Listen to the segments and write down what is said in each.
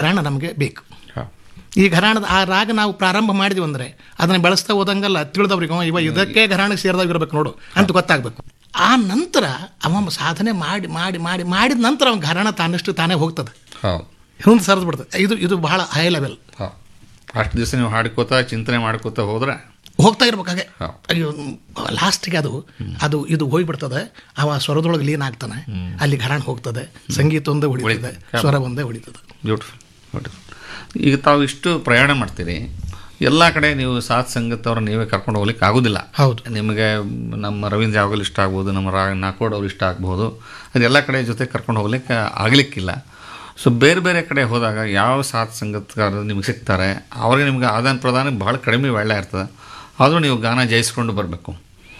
ಘರಾಣ ನಮಗೆ ಬೇಕು ಹಾಂ ಈ ಘರಾಣದ ಆ ರಾಗ ನಾವು ಪ್ರಾರಂಭ ಮಾಡಿದ್ವಿ ಅಂದರೆ ಅದನ್ನು ಬೆಳೆಸ್ತಾ ಹೋದಂಗಲ್ಲ ತಿಳಿದವ್ರಿಗೆ ಅವ ಇವ ಇದಕ್ಕೆ ಘರಾಣಕ್ಕೆ ಸೇರಿದಾಗ ಇರಬೇಕು ನೋಡು ಅಂತ ಗೊತ್ತಾಗಬೇಕು ಆ ನಂತರ ಅವ ಸಾಧನೆ ಮಾಡಿ ಮಾಡಿ ಮಾಡಿ ಮಾಡಿದ ನಂತರ ಅವನ ಘರಾಣ ತಾನಷ್ಟು ತಾನೇ ಹೋಗ್ತದೆ ಹೌದು ಹಿಂದೆ ಸರಿದು ಬಿಡ್ತದೆ ಇದು ಇದು ಬಹಳ ಹೈ ಲೆವೆಲ್ ಹೌದು ಅಷ್ಟು ದಿವಸ ನೀವು ಹಾಡ್ಕೋತಾ ಚಿಂತನೆ ಮಾಡ್ಕೋತಾ ಹೋದ್ರೆ ಹೋಗ್ತಾ ಇರ್ಬೇಕಾಗೆ ಹೌದು. ಅಯ್ಯೋ ಲಾಸ್ಟಿಗೆ ಅದು ಅದು ಇದು ಹೋಗ್ಬಿಡ್ತದೆ ಅವ ಸ್ವರದೊಳಗೆ ಲೀನ್ ಆಗ್ತಾನೆ ಅಲ್ಲಿ ಘರಾಣ ಹೋಗ್ತದೆ ಸಂಗೀತ ಒಂದೇ ಉಳಿತದೆ ಉಳಿತದೆ. ಸ್ವರ ಒಂದೇ ಉಳಿತದೆ ಬ್ಯೂಟಿಫುಲ್ ಬ್ಯೂಟಿಫುಲ್ ಈಗ ತಾವು ಇಷ್ಟು ಪ್ರಯಾಣ ಮಾಡ್ತೀರಿ ಎಲ್ಲ ಕಡೆ ನೀವು ಸಾತ್ ಸಂಗತವ್ರು ನೀವೇ ಕರ್ಕೊಂಡು ಹೋಗ್ಲಿಕ್ಕೆ ಆಗೋದಿಲ್ಲ ಹೌದು ನಿಮಗೆ ನಮ್ಮ ರವೀಂದ್ರ ಯಾವಾಗಲೂ ಇಷ್ಟ ಆಗ್ಬೋದು ನಮ್ಮ ರಾ ನಾಕೋಡ್ ಅವ್ರು ಇಷ್ಟ ಆಗ್ಬೋದು ಅದೆಲ್ಲ ಕಡೆ ಜೊತೆ ಕರ್ಕೊಂಡು ಹೋಗ್ಲಿಕ್ಕೆ ಆಗಲಿಕ್ಕಿಲ್ಲ ಸೊ ಬೇರೆ ಬೇರೆ ಕಡೆ ಹೋದಾಗ ಯಾವ ಸಾತ್ ಸಂಗತಗಾರರು ನಿಮಗೆ ಸಿಗ್ತಾರೆ ಅವ್ರಿಗೆ ನಿಮ್ಗೆ ಆದಾನ ಪ್ರದಾನ ಭಾಳ ಕಡಿಮೆ ವೇಳೆ ಇರ್ತದೆ ಆದರೂ ನೀವು ಗಾನ ಜಯಿಸ್ಕೊಂಡು ಬರಬೇಕು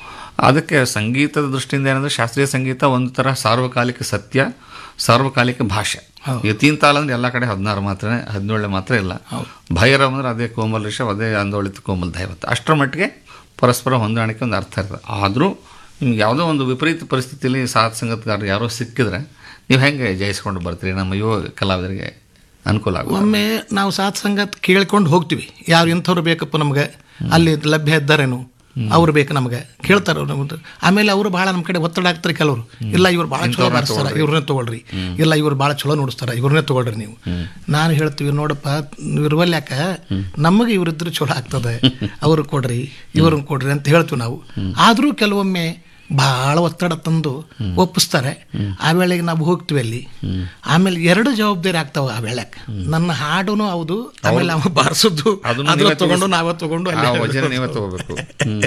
ಅದಕ್ಕೆ ಸಂಗೀತದ ದೃಷ್ಟಿಯಿಂದ ಏನಂದರೆ ಶಾಸ್ತ್ರೀಯ ಸಂಗೀತ ಒಂದು ಥರ ಸಾರ್ವಕಾಲಿಕ ಸತ್ಯ ಸಾರ್ವಕಾಲಿಕ ಭಾಷೆ ಯತೀನ್ ತಾಳ ಅಂದ್ರೆ ಎಲ್ಲ ಕಡೆ ಹದಿನಾರು ಮಾತ್ರ ಹದಿನೇಳು ಮಾತ್ರ ಇಲ್ಲ ಭೈರವ್ ಅಂದ್ರೆ ಅದೇ ಕೋಮಲ್ ಋಷಭ್ ಅದೇ ಆಂದೋಳಿತ ಕೋಮಲ್ ದೈವತ್ ಅಷ್ಟರ ಮಟ್ಟಿಗೆ ಪರಸ್ಪರ ಹೊಂದಾಣಿಕೆ ಒಂದು ಅರ್ಥ ಇರ್ತದೆ ಆದರೂ ನಿಮ್ಗೆ ಯಾವುದೋ ಒಂದು ವಿಪರೀತ ಪರಿಸ್ಥಿತಿಯಲ್ಲಿ ಸಾತ್ ಸಂಗತಗಾರರು ಯಾರೋ ಸಿಕ್ಕಿದ್ರೆ ನೀವು ಹೆಂಗೆ ಜಯಿಸ್ಕೊಂಡು ಬರ್ತೀರಿ ನಮ್ಮ ಯುವ ಕಲಾವಿದರಿಗೆ ಅನುಕೂಲ ಆಗುತ್ತೆ ಒಮ್ಮೆ ನಾವು ಸಾತ್ ಸಂಗತ್ ಕೇಳ್ಕೊಂಡು ಹೋಗ್ತೀವಿ ಯಾರು ಇಂಥವ್ರು ಬೇಕಪ್ಪ ನಮ್ಗೆ ಅಲ್ಲಿ ಲಭ್ಯ ಇದ್ದಾರೇನು ಅವ್ರು ಬೇಕು ನಮಗೆ ಕೇಳ್ತಾರೆ ಅವ್ರು ನಮ್ದು. ಆಮೇಲೆ ಅವರು ಭಾಳ ನಮ್ಮ ಕಡೆ ಒತ್ತಡ ಆಗ್ತಾರೆ ಕೆಲವರು ಇಲ್ಲ ಇವ್ರು ಭಾಳ ಚಲೋ ಬಾರಿಸ್ತಾರೆ ಇವ್ರನ್ನೇ ತೊಗೊಳ್ರಿ ಇಲ್ಲ ಇವ್ರು ಭಾಳ ಚಲೋ ನುಡಿಸ್ತಾರೆ ಇವ್ರನ್ನೇ ತೊಗೊಳ್ರಿ ನೀವು ನಾನು ಹೇಳ್ತೀವಿ ನೋಡಪ್ಪ ಇವ್ರವಲ್ಲಿ ಯಾಕ ನಮಗೆ ಇವರಿದ್ರೆ ಚಲೋ ಆಗ್ತದೆ ಅವ್ರು ಕೊಡ್ರಿ ಇವ್ರನ್ನ ಕೊಡ್ರಿ ಅಂತ ಹೇಳ್ತೀವಿ ನಾವು ಆದರೂ ಕೆಲವೊಮ್ಮೆ ಭಾಳ ಒತ್ತಡ ತಂದು ಒಪ್ಪಿಸ್ತಾರೆ ಆ ವೇಳೆಗೆ ನಾವು ಹೋಗ್ತೀವಿ ಅಲ್ಲಿ ಆಮೇಲೆ ಎರಡು ಜವಾಬ್ದಾರಿ ಆಗ್ತಾವ ಆ ವೇಳೆಗೆ ನನ್ನ ಹಾಡುನು ಹೌದು ಆಮೇಲೆ ಅವ ಬಾರಿಸೋದು ಅದನ್ನು ಅದ್ರ ನೀವೇ ತಗೊಂಡು ತಿಳಿಸ್- ನಾವೇ ತಗೊಂಡು ಆ ಅಲ್ಲೇ ವಚನ ನೀವೇ ತಗೋಬೇಕು ಹ್ಮ್.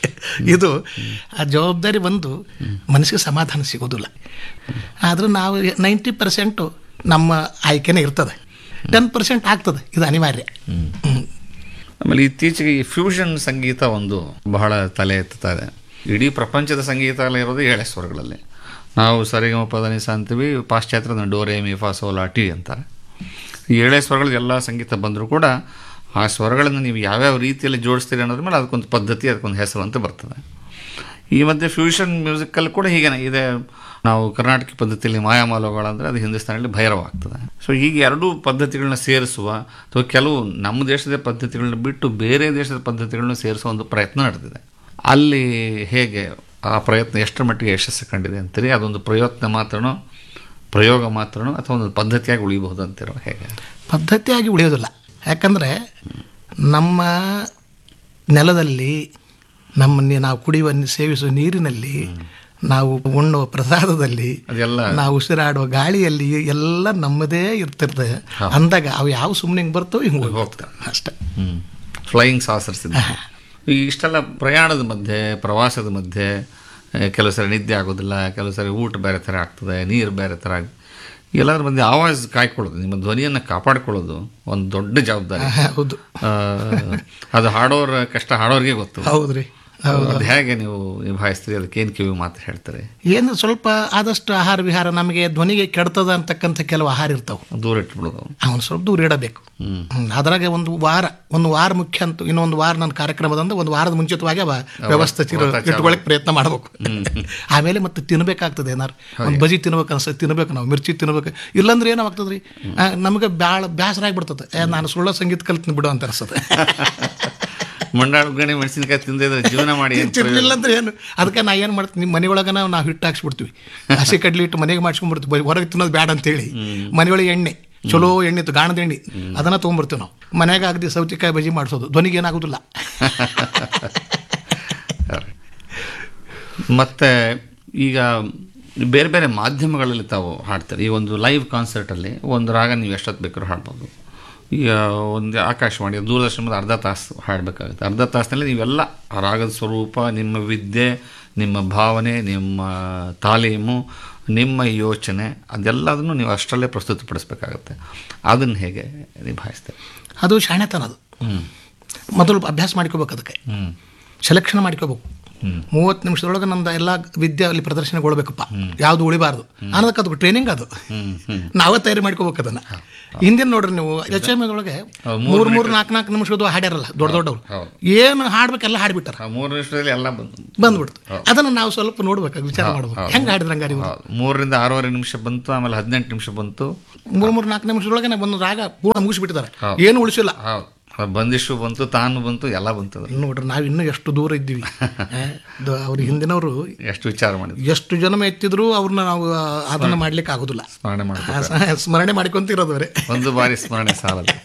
ಇದು ಆ ಜವಾಬ್ದಾರಿ ಬಂದು ಮನಸ್ಸಿಗೆ ಸಮಾಧಾನ ಸಿಗೋದಿಲ್ಲ ಆದ್ರೆ ನಾವು ನೈಂಟಿ ಪರ್ಸೆಂಟು ನಮ್ಮ ಆಯ್ಕೆನೇ ಇರ್ತದೆ ಟೆನ್ ಪರ್ಸೆಂಟ್ ಆಗ್ತದೆ ಇದು ಅನಿವಾರ್ಯ ಹ್ಮ್. ಆಮೇಲೆ ಇತ್ತೀಚೆಗೆ ಈ ಫ್ಯೂಷನ್ ಸಂಗೀತ ಒಂದು ಬಹಳ ತಲೆ ಎತ್ತುತ್ತಾ ಇದೆ ಇಡೀ ಪ್ರಪಂಚದ ಸಂಗೀತ ಎಲ್ಲ ಇರೋದು ಏಳೆ ಸ್ವರಗಳಲ್ಲಿ ನಾವು ಸರಿಗಮ ಪದನಿಸ ಅಂತೀವಿ ಪಾಶ್ಚಾತ್ಯದ ಡೋರೆ ಮಿ ಫಾ ಸೋಲಾ ಟಿ ಅಂತಾರೆ ಈ ಏಳೆ ಸ್ವರಗಳು ಎಲ್ಲ ಸಂಗೀತ ಬಂದರೂ ಕೂಡ ಆ ಸ್ವರಗಳನ್ನು ನೀವು ಯಾವ್ಯಾವ ರೀತಿಯಲ್ಲಿ ಜೋಡಿಸ್ತೀರಿ ಅನ್ನೋದ್ರ ಮೇಲೆ ಅದಕ್ಕೊಂದು ಪದ್ಧತಿ ಅದಕ್ಕೊಂದು ಹೆಸರು ಅಂತ ಬರ್ತದೆ ಈ ಮಧ್ಯೆ ಫ್ಯೂಷನ್ ಮ್ಯೂಸಿಕಲ್ಲಿ ಕೂಡ ಹೀಗೇನೆ ಇದೆ ನಾವು ಕರ್ನಾಟಕ ಪದ್ಧತಿಯಲ್ಲಿ ಮಾಯಾಮಾಲೋಗಳ ಅಂದರೆ ಅದು ಹಿಂದೂಸ್ತಾನಲ್ಲಿ ಭೈರವ ಆಗ್ತದೆ ಸೊ ಹೀಗೆ ಎರಡೂ ಪದ್ಧತಿಗಳನ್ನ ಸೇರಿಸುವ ಅಥವಾ ಕೆಲವು ನಮ್ಮ ದೇಶದ ಪದ್ಧತಿಗಳನ್ನ ಬಿಟ್ಟು ಬೇರೆ ದೇಶದ ಪದ್ಧತಿಗಳನ್ನ ಸೇರಿಸುವ ಒಂದು ಪ್ರಯತ್ನ ನಡೆದಿದೆ ಅಲ್ಲಿ ಹೇಗೆ ಆ ಪ್ರಯತ್ನ ಎಷ್ಟರ ಮಟ್ಟಿಗೆ ಯಶಸ್ಸು ಕಂಡಿದೆ ಅಂತೀರಿ ಅದೊಂದು ಪ್ರಯತ್ನ ಮಾತ್ರನೋ ಪ್ರಯೋಗ ಮಾತ್ರನೋ ಅಥವಾ ಒಂದು ಪದ್ಧತಿಯಾಗಿ ಉಳಿಬಹುದು ಅಂತಿರೋ ಹೇಗೆ ಪದ್ಧತಿಯಾಗಿ ಉಳಿಯೋದಿಲ್ಲ ಯಾಕಂದರೆ ನಮ್ಮ ನೆಲದಲ್ಲಿ ನಮ್ಮ ನೀ- ನಾವು ಕುಡಿಯುವ ನೀ- ಸೇವಿಸುವ ನೀರಿನಲ್ಲಿ ನಾವು ಉಣ್ಣುವ ಪ್ರಸಾದದಲ್ಲಿ ಅದೆಲ್ಲ ನಾವು ಉಸಿರಾಡುವ ಗಾಳಿಯಲ್ಲಿ ಎಲ್ಲ ನಮ್ಮದೇ ಇರ್ತಿರ್ತದೆ ಅಂದಾಗ ಅವು ಯಾವ ಸುಮ್ಮನೆ ಹಿಂಗೆ ಬರ್ತವೆ ಹಿಂಗೆ ಹೋಗ್ತವೆ ಅಷ್ಟೇ ಹ್ಮ್ ಫ್ಲೈಯಿಂಗ್ ಸಾಸರ್ಸ್ ಇದೆ ಈ ಇಷ್ಟೆಲ್ಲ ಪ್ರಯಾಣದ ಮಧ್ಯೆ ಪ್ರವಾಸದ ಮಧ್ಯೆ ಆ, ಕೆಲವು ಸರಿ ನಿದ್ದೆ ಆಗೋದಿಲ್ಲ ಕೆಲವು ಸರಿ ಊಟ ಬೇರೆ ಥರ ಆಗ್ತದೆ ನೀರು ಬೇರೆ ಥರ ಆಗ್ ಎಲ್ಲದ್ರ ಮಧ್ಯೆ ಆವಾಜ್ ಕಾಯ್ಕೊಳ್ಳೋದು ನಿಮ್ಮ ಧ್ವನಿಯನ್ನು ಕಾಪಾಡ್ಕೊಳ್ಳೋದು ಒಂದು ದೊಡ್ಡ ಜವಾಬ್ದಾರಿ ಹೌದು ಆ, ಅದು ಹಾಡೋರ ಕಷ್ಟ ಹಾಡೋರಿಗೆ ಗೊತ್ತು ಹೌದ್ರಿ ಅದು ಹೇಗೆ ನೀವು ನಿಭಾಯಿಸ್ತೀರಿ ಅದಕ್ಕೆ ಏನು ಕಿವಿ ಮಾತು ಹೇಳ್ತಾರೆ ಏನು ಸ್ವಲ್ಪ ಆದಷ್ಟು ಆಹಾರ ವಿಹಾರ ನಮಗೆ ಧ್ವನಿಗೆ ಕೆಡ್ತದ ಅಂತಕ್ಕಂಥ ಕೆಲವು ಆಹಾರ ಇರ್ತಾವೆ ದೂರ ಇಟ್ಬಿಡೋದು ಅವನು ಸ್ವಲ್ಪ ದೂರ ಇಡಬೇಕು ಹ್ಮ್. ಅದ್ರಾಗೆ ಒಂದು ವಾರ ಒಂದು ವಾರ ಮುಖ್ಯ ಅಂತ ಇನ್ನೊಂದು ವಾರ ನನ್ನ ಕಾರ್ಯಕ್ರಮದಂದ್ರೆ ಒಂದು ವಾರದ ಮುಂಚಿತವಾಗಿ ಅವ ವ್ಯವಸ್ಥೆ ತಿರು- ಇಟ್ಕೊಳಕ್ ಪ್ರಯತ್ನ ಮಾಡಬೇಕು ಆಮೇಲೆ ಮತ್ತೆ ತಿನ್ಬೇಕಾಗ್ತದೆ ಏನಾರು ಒಂದು ಬಜಿ ತಿನ್ಬೇಕು ಅನ್ಸುತ್ತೆ ತಿನ್ಬೇಕು ನಾವು ಮಿರ್ಚಿ ತಿನ್ಬೇಕು ಇಲ್ಲಾಂದ್ರೆ ಏನಾಗ್ತದೆ ರೀ ನಮಗೆ ಭಾಳ ಬೇಸರ ಆಗಿಬಿಡ್ತದೆ ಏ, ನಾನು ಸುಳ್ಳ ಸಂಗೀತ ಕಲ್ತೀನಿ ಬಿಡು ಅಂತ ಅನ್ಸುತ್ತೆ ಮಂಡಾಳ ಗಣಿ ಮೆಣಸಿನಕಾಯಿ ತಿಂದಿದ್ರೆ ಜೀವನ ಮಾಡಿ ಏನ್ ಪ್ರಯೋಜನ? ತಿನ್ಲಿಲ್ಲ ಅಂದ್ರೆ ಏನು ಅದಕ್ಕೆ ನಾ ಏನು ಮಾಡ್ತೀನಿ ನಿಮ್ಮ ಮನೆಯೊಳಗೆ ನಾವು ನಾವು ಹಿಟ್ಟು ಹಾಕ್ಸ್ಬಿಡ್ತೀವಿ ಹಸಿ ಕಡ್ಲಿ ಇಟ್ಟು ಮನೆಗೆ ಮಾಡ್ಸ್ಕೊಂಡ್ಬಿಡ್ತೀವಿ ಬರೀ ಹೊರಗೆ ತಿನ್ನೋದು ಬೇಡ ಅಂತೇಳಿ ಮನೆಯೊಳಗೆ ಎಣ್ಣೆ ಚಲೋ ಎಣ್ಣೆ ಇತ್ತು ಗಾಣದ ಎಣ್ಣೆ ಅದನ್ನ ತೊಗೊಂಬರ್ತೀವಿ ನಾವು ಮನ್ಯಾಗ ಆಗದೆ ಸೌತೆಕಾಯಿ ಬಜಿ ಮಾಡಿಸೋದು ಧ್ವನಿಗೆ ಏನಾಗೋದಿಲ್ಲ ಮತ್ತೆ ಈಗ ಬೇರೆ ಬೇರೆ ಮಾಧ್ಯಮಗಳಲ್ಲಿ ತಾವು ಹಾಡ್ತಾರೆ ಈ ಒಂದು ಲೈವ್ ಕಾನ್ಸರ್ಟಲ್ಲಿ ಒಂದು ರಾಗ ನೀವು ಎಷ್ಟೊತ್ತು ಬೇಕಾದ್ರೂ ಹಾಡ್ಬೋದು ಈಗ ಒಂದು ಆಕಾಶವಾಣಿ ದೂರದರ್ಶನದ ಅರ್ಧ ತಾಸು ಹಾಡಬೇಕಾಗುತ್ತೆ ಅರ್ಧ ತಾಸಿನಲ್ಲಿ ನೀವೆಲ್ಲ ಆ ರಾಗದ ಸ್ವರೂಪ ನಿಮ್ಮ ವಿದ್ಯೆ ನಿಮ್ಮ ಭಾವನೆ ನಿಮ್ಮ ತಾಲೀಮು ನಿಮ್ಮ ಯೋಚನೆ ಅದೆಲ್ಲದನ್ನು ನೀವು ಅಷ್ಟರಲ್ಲೇ ಪ್ರಸ್ತುತಪಡಿಸ್ಬೇಕಾಗತ್ತೆ ಅದನ್ನು ಹೇಗೆ ನಿಭಾಯಿಸ್ತಾರೆ ಅದು ಶಾಣೆತನ ಅದು ಹ್ಞೂ ಮೊದಲು ಅಭ್ಯಾಸ ಮಾಡ್ಕೋಬೇಕು ಅದಕ್ಕೆ ಹ್ಞೂ ಸೆಲೆಕ್ಷನ್ ಮಾಡ್ಕೋಬೇಕು ಮೂವತ್ತು ನಿಮಿಷದೊಳಗೆ ನಮ್ದು ಎಲ್ಲ ವಿದ್ಯೆ ಅಲ್ಲಿ ಪ್ರದರ್ಶನಗೊಳ್ಬೇಕಪ್ಪ ಯಾವುದು ಉಳಿಬಾರ್ದು ಅನ್ನೋದಕ್ಕೆ ಅದು ಟ್ರೈನಿಂಗ್ ಅದು ಹ್ಮ್ ಹ್ಮ್ ನಾವೇ ತಯಾರಿ ಮಾಡ್ಕೋಬೇಕು ಅದನ್ನ ಹಿಂದಿನ ನೋಡ್ರಿ ನೀವು ಎಚ್ ಎಮ್ ಒಳಗೆ ಮೂರ್ ಮೂರ್ ನಾಲ್ಕು ನಾಲ್ಕು ನಿಮಿಷದ್ದು ಹಾಡ್ಯಾರಲ್ಲ ದೊಡ್ಡ ದೊಡ್ಡವ್ರು ಹೌದು. ಏನು ಹಾಡ್ಬೇಕೆಲ್ಲ ಹಾಡ್ಬಿಟ್ಟಾರ ಆ ಮೂರು ನಿಮಿಷದಲ್ಲಿ ಎಲ್ಲ ಬಂತು ಬಂದ್ಬಿಡ್ತು ಅದನ್ನ ನಾವು ಸ್ವಲ್ಪ ನೋಡ್ಬೇಕು ವಿಚಾರ ಮಾಡ್ಬೇಕು ಹೆಂಗ್ ಹಾಡಿದ್ರ ಹಂಗಾರಿ ಇವ್ರು? ಹೌದು. ಮೂರರಿಂದ ಆರೂವರೆ ನಿಮಿಷ ಬಂತು ಆಮೇಲೆ ಹದಿನೆಂಟು ನಿಮಿಷ ಬಂತು ಮೂರ್ ಮೂರ್ ನಾಲ್ಕು ನಿಮಿಷದೊಳಗೆ ನಾವು ಒಂದು ರಾಗ ಪೂರ್ಣ ಮುಗಿಸ್ಬಿಟ್ಟಿದ್ದಾರೆ ಏನು ಉಳಿಸಿಲ್ಲ ಹೌದು ಅದು ಬಂದಿಷ್ಟು ಬಂತು ತಾನು ಬಂತು ಎಲ್ಲ ಬಂತು ಅದು. ನೋಡ್ರಿ ನಾವು ಇನ್ನೂ ಎಷ್ಟು ದೂರ ಇದ್ದೀವಿ ಅವ್ರ ಹಿಂದಿನವರು ಎಷ್ಟು ವಿಚಾರ ಮಾಡಿದ್ವಿ ಎಷ್ಟು ಜನ ಎತ್ತಿದ್ರು ಅವ್ರನ್ನ ನಾವು ಆ, ಅದನ್ನ ಮಾಡ್ಲಿಕ್ಕೆ ಆಗೋದಿಲ್ಲ ಸ್ಮರಣೆ ಮಾಡ್ಕೊ ಆ, ಸ- ಸ್ಮರಣೆ ಮಾಡ್ಕೊಂತಿರೋದು ಅವರೇ ಒಂದು ಬಾರಿ ಸ್ಮರಣೆ ಸಾಲದು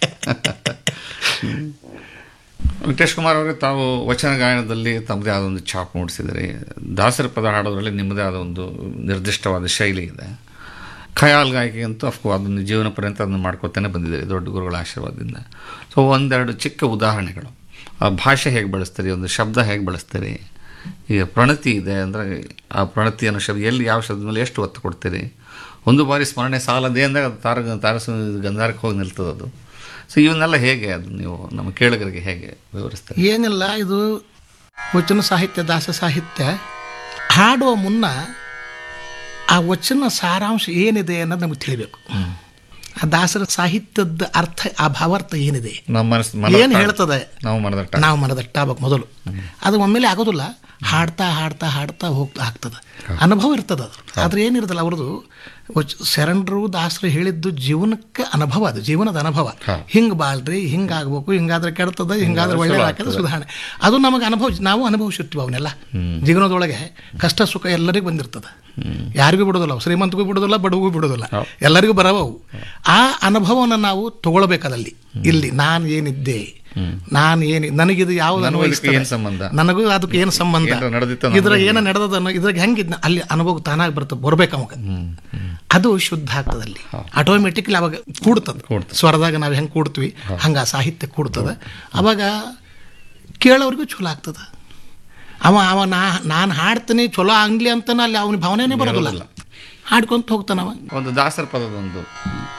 ವೆಂಕಟೇಶ್ ಕುಮಾರ್ ಅವರೇ ತಾವು ವಚನ ಗಾಯನದಲ್ಲಿ ತಮ್ಮದೇ ಆದ ಒಂದು ಛಾಪ್ ಮೂಡಿಸಿದರೆ ದಾಸರ ಪದ ಹಾಡೋದ್ರಲ್ಲಿ ನಿಮ್ಮದೇ ಆದ ಒಂದು ನಿರ್ದಿಷ್ಟವಾದ ಶೈಲಿ ಇದೆ ಖಯಾಲ್ ಗಾಯಕಿ ಅಂತೂ ಅಫ್ಕೋ ಅದನ್ನು ಜೀವನ ಪರ್ಯಂತ ಅದನ್ನು ಮಾಡ್ಕೊತಾನೆ ಬಂದಿದ್ದೀರಿ ದೊಡ್ಡ ಗುರುಗಳ ಆಶೀರ್ವಾದದಿಂದ ಸೊ ಒಂದೆರಡು ಚಿಕ್ಕ ಉದಾಹರಣೆಗಳು ಆ ಭಾಷೆ ಹೇಗೆ ಬಳಸ್ತೀರಿ ಒಂದು ಶಬ್ದ ಹೇಗೆ ಬಳಸ್ತೀರಿ ಈಗ ಪ್ರಣತಿ ಇದೆ ಅಂದರೆ ಆ ಪ್ರಣತಿ ಅನ್ನೋ ಶಬ್ದ ಎಲ್ಲಿ ಯಾವ ಶಬ್ದ ಮೇಲೆ ಎಷ್ಟು ಒತ್ತು ಕೊಡ್ತೀರಿ ಒಂದು ಬಾರಿ ಸ್ಮರಣೆ ಸಾಲದೇ ಅಂದಾಗ ಅದು ತಾರ ತಾರಸ ಗಂಧಾರಕ್ಕೆ ಹೋಗಿ ನಿಲ್ತದೆ ಅದು ಸೊ ಇವನ್ನೆಲ್ಲ ಹೇಗೆ ಅದು ನೀವು ನಮ್ಮ ಕೇಳುಗರಿಗೆ ಹೇಗೆ ವಿವರಿಸ್ತೀರಿ ಏನಿಲ್ಲ ಇದು ವಚನ ಸಾಹಿತ್ಯ ದಾಸ ಸಾಹಿತ್ಯ ಹಾಡುವ ಮುನ್ನ ಆ ವಚನ ಸಾರಾಂಶ ಏನಿದೆ ಅನ್ನೋದು ನಮಗೆ ತಿಳಿಬೇಕು ಆ ದಾಸರ ಸಾಹಿತ್ಯದ ಅರ್ಥ ಆ ಭಾವಾರ್ಥ ಏನಿದೆ ನಮ್ಮ ಮನಸ್ಸು ಏನು ಮನ ಹೇಳ್ತದೆ ನಾವು ಮನದಟ್ಟ ನಾವು ಮನದಟ್ಟಾಗಬೇಕು ಮೊದಲು ಅದು ಒಮ್ಮೆಲೆ ಆಗೋದಿಲ್ಲ ಹಾಡ್ತಾ ಹಾಡ್ತಾ ಹಾಡ್ತಾ ಹೋಗ್ತಾ ಆಗ್ತದೆ ಅನುಭವ ಇರ್ತದೆ ಅದು ಆದ್ರೆ ಏನಿರ್ತಲ್ಲ ಅವ್ರದ್ದು ವಚ್- ಶರಣರು ದಾಸರು ಹೇಳಿದ್ದು ಜೀವನಕ್ಕೆ ಅನುಭವ ಅದು ಜೀವನದ ಅನುಭವ ಹಿಂಗೆ ಬಾಳ್ರಿ ಹಿಂಗೆ ಆಗ್ಬೇಕು ಹಿಂಗಾದ್ರೆ ಕೆಡ್ತದೆ ಹಿಂಗಾದ್ರೆ ಒಳ್ಳೇದಾಗ್ತದೆ ಸುಧಾರಣೆ ಅದು ನಮಗೆ ಅನುಭವ ನಾವು ಅನುಭವಿಸಿರ್ತೀವಿ ಅವನ್ನೆಲ್ಲ ಜೀವನದೊಳಗೆ ಕಷ್ಟ ಸುಖ ಎಲ್ಲರಿಗೂ ಬಂದಿರ್ತದೆ ಯಾರಿಗೂ ಬಿಡೋದಿಲ್ಲ ಅವು. ಶ್ರೀಮಂತಗೂ ಬಿಡೋದಿಲ್ಲ ಬಡವಿಗೂ ಬಿಡೋದಿಲ್ಲ ಎಲ್ಲರಿಗೂ ಬರವವು ಆ ಅನುಭವವನ್ನು ನಾವು ತಗೊಳ್ಬೇಕದಲ್ಲಿ ಇಲ್ಲಿ ನಾನು ಏನಿದ್ದೆ ನಾನು ಏನು ನನಗಿದು ಯಾವ್ದು ನನಗೂ ಇದಕ್ಕೆ ಅನ್ವಯಿಸ್ತದೆ ಏನ್ ಸಂಬಂಧ? ನನಗೂ ಅದಕ್ಕೆ ಏನು ಸಂಬಂಧ ಏನಾರ ನಡೆದಿತ್ತೋ ಇದ್ರ ಏನು ನಡೆದದನ್ನು ಇದ್ರಾಗ ಹೆಂಗಿದ್ನ ಅಲ್ಲಿ ಅನುಭವ ತಾನಾಗಿ ಬರ್ತದೆ ಬರ್ಬೇಕು ಅವಾಗ ಅದು ಶುದ್ಧ ಆಗ್ತದೆ ಅಲ್ಲಿ ಆಟೋಮೆಟಿಕ್ಲಿ ಅವಾಗ ಕೂಡ್ತದೆ ಸ್ವರದಾಗ ನಾವು ಹೆಂಗೆ ಕೂಡ್ತೀವಿ ಹಂಗೆ ಆ ಸಾಹಿತ್ಯ ಕೂಡ್ತದೆ ಅವಾಗ ಕೇಳೋರಿಗೂ ಚಲೋ ಆಗ್ತದೆ ಅವ ಅವ ನಾ ನಾನು ಹಾಡ್ತೀನಿ ಚಲೋ ಆಗ್ಲಿ ಅಂತಾನೆ ಅಲ್ಲಿ ಅವನ ಭಾವನೆನೇ ಬರೋದಿಲ್ಲ ಹಾಡ್ಕೊಂತ ಹೋಗ್ತಾನವ ಒಂದು ದಾಸರ ಪದದೊಂದು